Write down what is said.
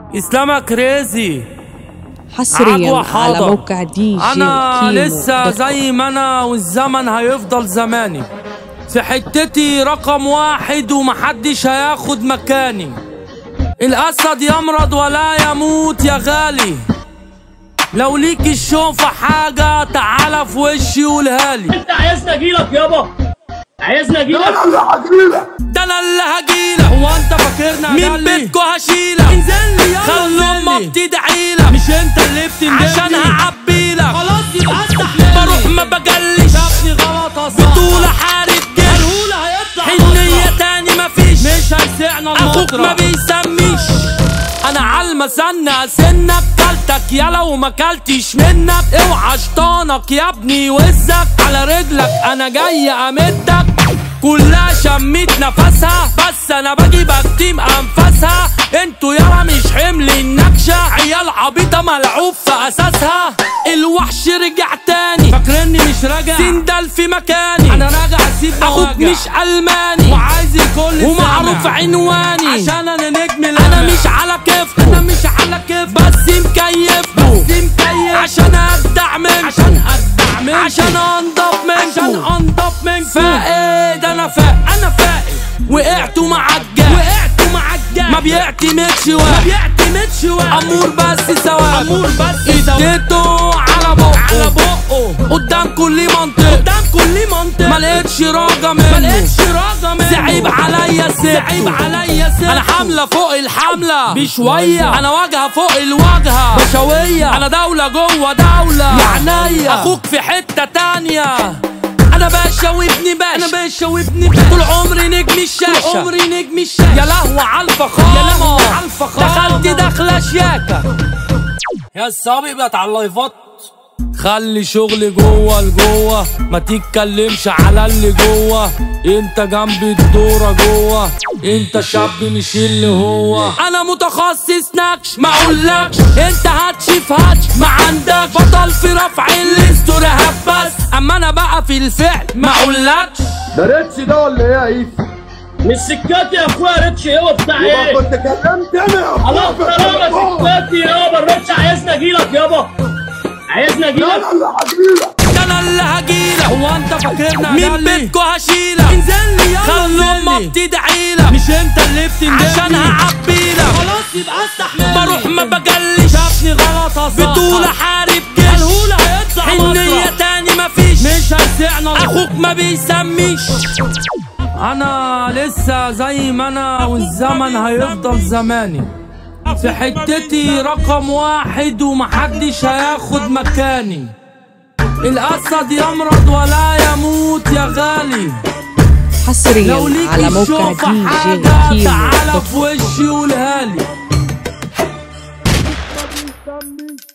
اسلامك كريزي حصريا عجوة على حاضر. موقع دي جي انا كيمو لسه دوت كوم. زي ما انا والزمن هيفضل زماني في حتتي رقم واحد ومحدش هياخد مكاني الاسد يمرض ولا يموت يا غالي لو ليك الشوفة حاجة تعالى في وشي قولها لي انت عايزني اجيلك يابا عايزني اجيلك ده انا اللي هجيلك هو انت فاكرنا من بيتكو هشيلك انزل لي يلا خلي امك تدعيلك مش انت اللي بتندمني عشان هعبيلك خلاص يبقى استحمل بروح ما بجلش شافني غلط اصلا بطولة حارب جيش مرهولة هيطلع حنية تاني مفيش مش هيسعنا اخوك ما بيسميش انا عالمسنة سنك كلتك يا لو ما كلتش منك اوعى شطانك يا ابني وزك على رجلك انا جاي امدك كلها شميت نفسها بس انا باجي بكتيم انفاسها انتوا يالا مش حمل النكشة عيال عبيطة ملعوب في اساسها الوحش رجع تاني فاكرني مش راجع سندل في مكاني انا راجع اسيب اخوك مش الماني وعايز الكل ومعروف عنواني عشان انا نجم انا مش على كيف انا مش على كيف بس مكيفكو بس مكيف عشان ابدع منكو عشان ابدع منكو عشان انضف منكو عشان انضف منكو فاقد انا فاق انا فاقد وقعتوا مع الجاح وقعتوا مع الجاح ما بيعتمدش واحد ما بيعتمدش واحد امور بس سواء امور بس سواء اديته على بقه على بقه قدام كل منطق قدام كل منطق ما لقيتش راجة منه ما لقيتش راجة منه زعيب عليا ست زعيب عليا ست انا حاملة فوق الحملة بشوية انا واجهة فوق الواجهة بشوية انا دولة جوه دولة يعنيا اخوك في حتة تانية انا باشا وابني باشا انا باشا وابني باشا طول عمري نجم الشاشة طول عمري نجم الشاشة يا لهوي على الفخامة يا لهوي على الفخامة دخلت دخلة شياكة يا السابق بقت على اللايفات خلي شغلي جوه لجوه ما تتكلمش على اللي جوه انت جنب الدورة جوه انت شاب مش اللي هو انا متخصص نكش ما اقولكش انت هتشوف هاتش ما عندك بطل في رفع الاستوريهات بس اما انا بقى في الفعل ما اقولكش ده ريتش ده ولا ايه يا عيسى؟ مش سكاتي يا اخويا ريتش هو بتاع يبقى ايه كنت كلمت انا يا خلاص طالما سكاتي يابا الريتش عايزني اجيلك يابا عايزني اجيلك انا اللي هجيلك ده انا اللي هجيلك هو انت فاكرنا من بيتكو هشيلك انزل لي يلا خلي امك تدعيلك مش انت اللي بتندمني عشان هعبيلك خلاص يبقى استحمل بروح ما بجلش شافني غلط اصلا بطولة حارب جيش الهولة هيطلع حنية تاني مفيش مش هيسعنا اخوك ما بيسميش انا لسه زي ما انا والزمن هيفضل زماني في حتتي رقم واحد ومحدش هياخد مكاني الاسد يمرض ولا يموت يا غالي لو حصريا ليك على موقع الشوفة دي جي حاجة كيمو تعالى دوت في وشي قولها لي